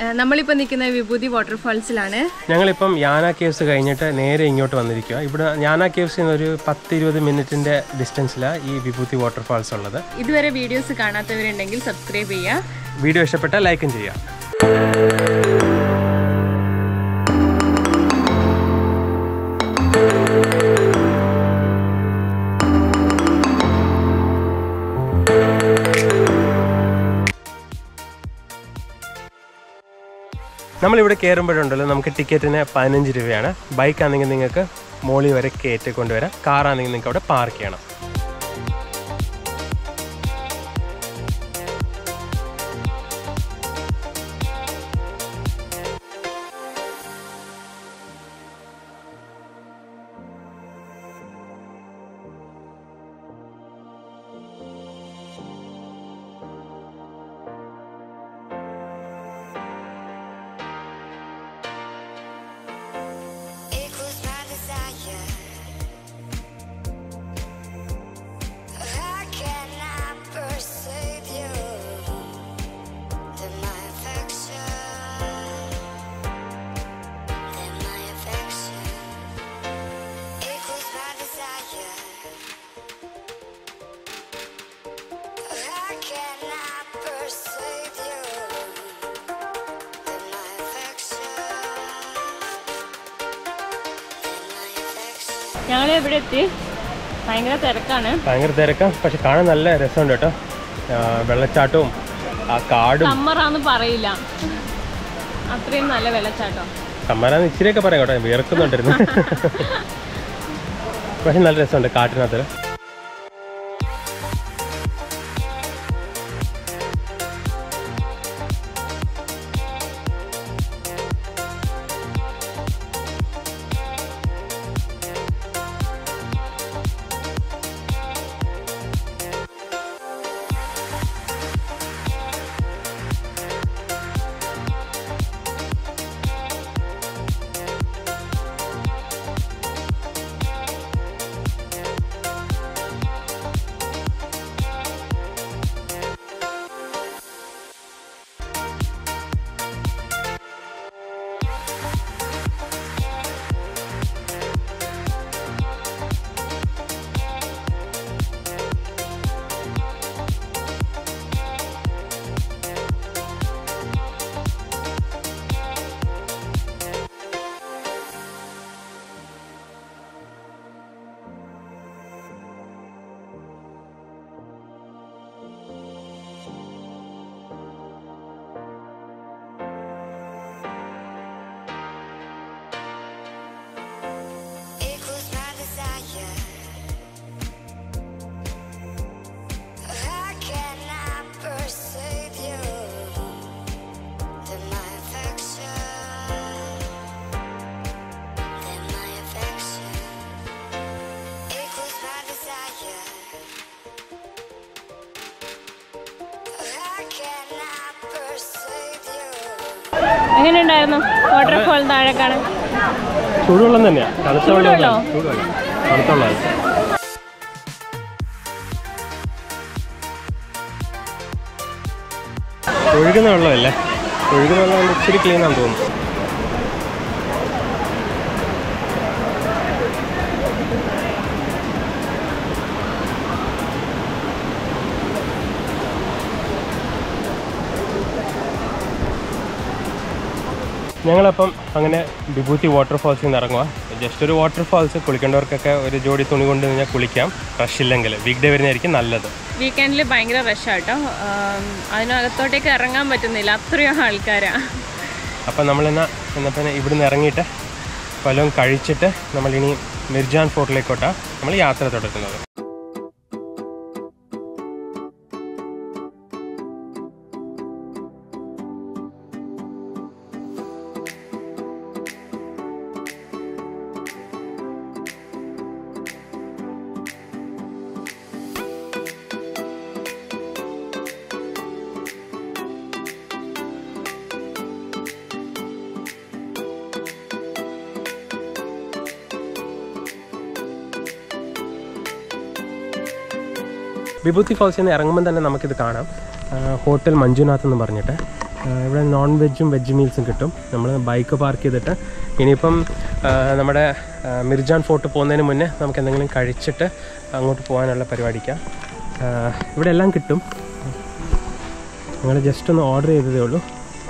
നമ്മളിപ്പോൾ നിൽക്കുന്ന വിഭൂതി വാട്ടർഫാൾസിലാണ് ഞങ്ങളിപ്പം യാന കേവ്സ് കഴിഞ്ഞിട്ട് നേരെ ഇങ്ങോട്ട് വന്നിരിക്കുക ഇവിടെ യാന കേവ്സിൽ നിന്ന് ഒരു പത്ത് ഇരുപത് മിനിറ്റിൻ്റെ ഡിസ്റ്റൻസിലാണ് ഈ വിഭൂതി വാട്ടർഫാൾസ് ഉള്ളത് ഇതുവരെ വീഡിയോസ് കാണാത്തവരുണ്ടെങ്കിൽ സബ്സ്ക്രൈബ് ചെയ്യുക വീഡിയോ ഇഷ്ടപ്പെട്ടാൽ ലൈക്കും ചെയ്യാം നമ്മളിവിടെ കയറുമ്പോഴുണ്ടല്ലോ നമുക്ക് ടിക്കറ്റിന് പതിനഞ്ച് രൂപയാണ് ബൈക്കാണെങ്കിൽ നിങ്ങൾക്ക് മോളി വരെ കയറ്റി കൊണ്ടുവരാം കാറാണെങ്കിൽ നിങ്ങൾക്ക് അവിടെ പാർക്ക് ചെയ്യണം equals my desire. How can I persuade you that my affection, that my affection equals my desire? How can I persuade you that my affection? ഞങ്ങൾ ഇവിടെ എത്തി ഭയങ്കര തിരക്കാണ് ഭയങ്കര തിരക്കാം പക്ഷെ കാണാൻ നല്ല രസമുണ്ട് കേട്ടോ ആ, വെള്ളച്ചാട്ടവും ആ കാടും സമ്മറാന്ന് പറയില്ല അത്രയും നല്ല വെള്ളച്ചാട്ടം സമ്മാനം ഇച്ചിരിയൊക്കെ പറയാം കേട്ടോ വിയർക്കുന്നുണ്ടായിരുന്നു പക്ഷെ നല്ല രസമുണ്ട് കാട്ടിനകത്ത് equals my desire. How can I persuade you that my affection, that my affection equals my desire? How can I persuade you? എങ്ങനെയുണ്ടായിരുന്നു വാട്ടർഫാൾ താഴെ കാണാൻ ചൂടുവെള്ളം തന്നെയാണ് തണുത്ത ചൂടുവെള്ളോ? വെള്ളം ചൂടുവെള്ളം തണുത്ത വെള്ളം ഒഴുകുന്ന വെള്ളമല്ലേ ഒഴുകുന്ന വെള്ളം കൊണ്ട് ഇച്ചിരി ക്ലീൻ ആണെന്ന് തോന്നുന്നു ഞങ്ങളപ്പം അങ്ങനെ വിഭൂതി വാട്ടർഫാൾസിൽ നിന്ന് ഇറങ്ങുക ജസ്റ്റ് ഒരു വാട്ടർഫാൾസ് കുളിക്കേണ്ടവർക്കൊക്കെ ഒരു ജോഡി തുണി കൊണ്ട് കഴിഞ്ഞാൽ കുളിക്കാം റഷ് ഇല്ലെങ്കിൽ വീക്ക് ഡേ വരുന്നതായിരിക്കും നല്ലത് വീക്കെൻഡിൽ ഭയങ്കര റഷാട്ടോ അതിനകത്തോട്ടേക്ക് ഇറങ്ങാൻ പറ്റുന്നില്ല അത്രയും ആൾക്കാരാ അപ്പം നമ്മളിന്ന് എന്നാൽ പിന്നെ ഇവിടുന്ന് ഇറങ്ങിയിട്ട് വല്ലതും കഴിച്ചിട്ട് നമ്മളിനി മിർജാൻ ഫോർട്ടിലേക്കോട്ടാണ് നമ്മൾ യാത്ര തുടരുന്നത് വിഭൂതി ഫാൾസിൽ നിന്ന് ഇറങ്ങുമ്പോൾ തന്നെ നമുക്കിത് കാണാം ആ, ഹോട്ടൽ മഞ്ജുനാഥ് എന്ന് പറഞ്ഞിട്ട് ആ, ഇവിടെ നോൺ വെജും വെജ് മീൽസും കിട്ടും നമ്മൾ ബൈക്ക് പാർക്ക് ചെയ്തിട്ട് ഇനിയിപ്പം ആ, നമ്മുടെ ആ, മിർജാൻ ഫോർട്ട് പോകുന്നതിന് മുന്നേ നമുക്ക് എന്തെങ്കിലും കഴിച്ചിട്ട് അങ്ങോട്ട് പോകാനുള്ള പരിപാടിക്കാം ആ, ഇവിടെ എല്ലാം കിട്ടും ഞങ്ങൾ ജസ്റ്റ് ഒന്ന് ഓർഡർ ചെയ്തതേ ഉള്ളൂ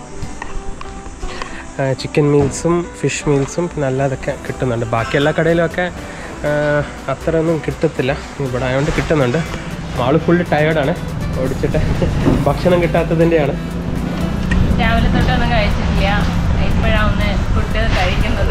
ചിക്കൻ മീൽസും ഫിഷ് മീൽസും പിന്നെ അല്ലാതൊക്കെ കിട്ടുന്നുണ്ട് ബാക്കി എല്ലാ കടയിലുമൊക്കെ ആ, അത്രയൊന്നും കിട്ടത്തില്ല ഇവിടെ ആയതുകൊണ്ട് കിട്ടുന്നുണ്ട് ആള് ഫുള്ള് ടയേർഡാണ് ഓടിച്ചിട്ട് ഭക്ഷണം കിട്ടാത്തതിൻ്റെയാണ് രാവിലെ തൊട്ടൊന്നും കഴിച്ചിട്ടില്ല ഇപ്പോഴാണ് ഒന്ന് ഫുഡ് കഴിക്കുന്നത്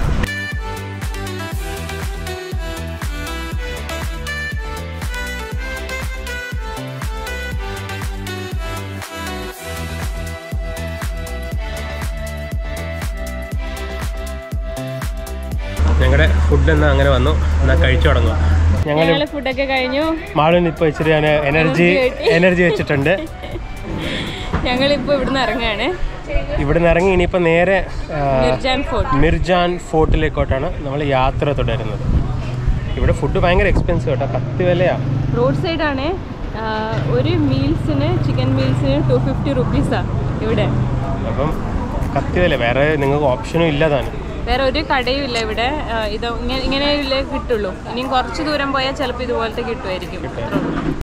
ഞങ്ങളുടെ ഫുഡ് എന്നാ അങ്ങനെ വന്നു എന്നാൽ കഴിച്ചു തുടങ്ങുക ഞങ്ങൾ ഞങ്ങള് ഫുഡൊക്കെ കഴിഞ്ഞു മാളുവിന് ഇപ്പോൾ ഇച്ചിരി ഞാൻ എനർജി എനർജി വെച്ചിട്ടുണ്ട് ഞങ്ങളിപ്പോ ഇവിടുന്ന് ഇറങ്ങുകയാണ് ഇവിടെ നിന്ന് ഇറങ്ങി ഇനിയിപ്പോൾ നേരെ ആ, മിർജാൻ ഫോർട്ട് മിർജാൻ ഫോർട്ടിലേക്കോട്ടാണ് നമ്മൾ യാത്ര തുടരുന്നത് ഇവിടെ ഫുഡ് ഭയങ്കര എക്സ്പെൻസീവ് കേട്ടോ കത്തി വിലയാ റോഡ് സൈഡാണ് ഒരു മീൽസിന് ചിക്കൻ മീൽസിന് ടു ഫിഫ്റ്റി റുപ്പീസാണ് ഇവിടെ അപ്പം കത്തി വില വേറെ നിങ്ങൾക്ക് ഓപ്ഷനും ഇല്ലതാണ് വേറെ ഒരു കടയും ഇല്ല ഇവിടെ ആ, ഇത് ഇങ്ങനെ ഇങ്ങനെ കിട്ടുള്ളൂ ഇനിയും കുറച്ച് ദൂരം പോയാൽ ചിലപ്പോൾ ഇതുപോലത്തെ കിട്ടുമായിരിക്കും അത്രേ ഉള്ളൂ.